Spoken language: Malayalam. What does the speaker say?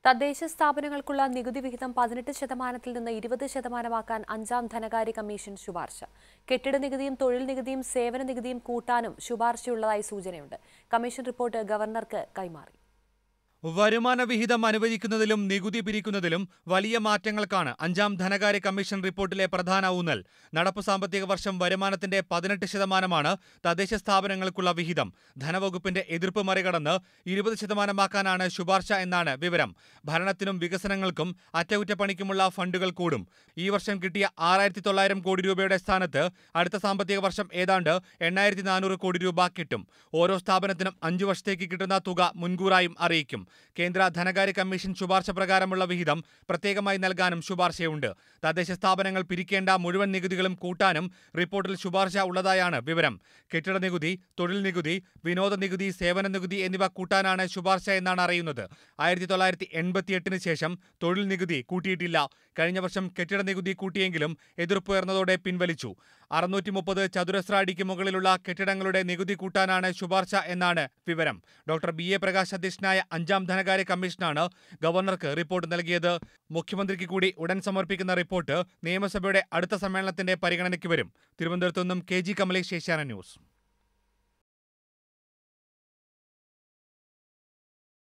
തദ്ദേശ സ്ഥാപനങ്ങൾക്കുള്ള നികുതി വിഹിതം പതിനെട്ട് ശതമാനത്തിൽ നിന്ന് ഇരുപത് ശതമാനമാക്കാൻ അഞ്ചാം ധനകാര്യ കമ്മീഷൻ ശുപാർശ കെട്ടിട നികുതിയും തൊഴിൽ നികുതിയും സേവന നികുതിയും കൂട്ടാനും ശുപാർശയുള്ളതായി സൂചനയുണ്ട് കമ്മീഷൻ റിപ്പോർട്ട് ഗവർണർക്ക് കൈമാറി വരുമാന വിഹിതം അനുവദിക്കുന്നതിലും നികുതി പിരിക്കുന്നതിലും വലിയ മാറ്റങ്ങൾക്കാണ് അഞ്ചാം ധനകാര്യ കമ്മീഷൻ റിപ്പോർട്ടിലെ പ്രധാന ഊന്നൽ നടപ്പ് സാമ്പത്തിക വർഷം വരുമാനത്തിന്റെ പതിനെട്ട് ശതമാനമാണ് തദ്ദേശ സ്ഥാപനങ്ങൾക്കുള്ള വിഹിതം ധനവകുപ്പിന്റെ എതിർപ്പ് മറികടന്ന് ഇരുപത് ശതമാനമാക്കാനാണ് ശുപാർശ എന്നാണ് വിവരം ഭരണത്തിനും വികസനങ്ങൾക്കും അറ്റകുറ്റപ്പണിക്കുമുള്ള ഫണ്ടുകൾ കൂടും ഈ വർഷം കിട്ടിയ ആറായിരത്തി തൊള്ളായിരം കോടി രൂപയുടെ സ്ഥാനത്ത് അടുത്ത സാമ്പത്തിക വർഷം ഏതാണ്ട് എണ്ണായിരത്തി നാനൂറ് കോടി രൂപ കിട്ടും ഓരോ സ്ഥാപനത്തിനും അഞ്ചു വർഷത്തേക്ക് കിട്ടുന്ന തുക മുൻകൂറായും അറിയിക്കും കേന്ദ്ര ധനകാര്യ കമ്മീഷൻ ശുപാർശ പ്രകാരമുള്ള വിഹിതം പ്രത്യേകമായി നൽകാനും ശുപാർശയുണ്ട് തദ്ദേശ സ്ഥാപനങ്ങൾ പിരിക്കേണ്ട മുഴുവൻ നികുതികളും കൂട്ടാനും റിപ്പോർട്ടിൽ ശുപാർശ ഉള്ളതായാണ് വിവരം കെട്ടിട നികുതി തൊഴിൽ നികുതി വിനോദ നികുതി സേവന നികുതി എന്നിവ കൂട്ടാനാണ് ശുപാർശ എന്നാണ് അറിയുന്നത് ആയിരത്തി തൊള്ളായിരത്തി എൺപത്തിയെട്ടിന് ശേഷം തൊഴിൽ നികുതി കൂട്ടിയിട്ടില്ല കഴിഞ്ഞ വർഷം കെട്ടിട നികുതി കൂട്ടിയെങ്കിലും എതിർപ്പുയർന്നതോടെ പിൻവലിച്ചു അറുന്നൂറ്റി മുപ്പത് ചതുരശ്ര അടിക്ക് മുകളിലുള്ള കെട്ടിടങ്ങളുടെ നികുതി കൂട്ടാനാണ് ശുപാർശ എന്നാണ് വിവരം ഡോക്ടർ ബി എ പ്രകാശ് അധ്യക്ഷനായ അഞ്ചാം ധനകാര്യ കമ്മീഷനാണ് ഗവർണർക്ക് റിപ്പോർട്ട് നൽകിയത് മുഖ്യമന്ത്രിക്ക് കൂടി ഉടൻ സമർപ്പിക്കുന്ന റിപ്പോർട്ട് നിയമസഭയുടെ അടുത്ത സമ്മേളനത്തിന്റെ പരിഗണനയ്ക്ക് വരും തിരുവനന്തപുരത്തു നിന്നും K G Kamalesh Asianet news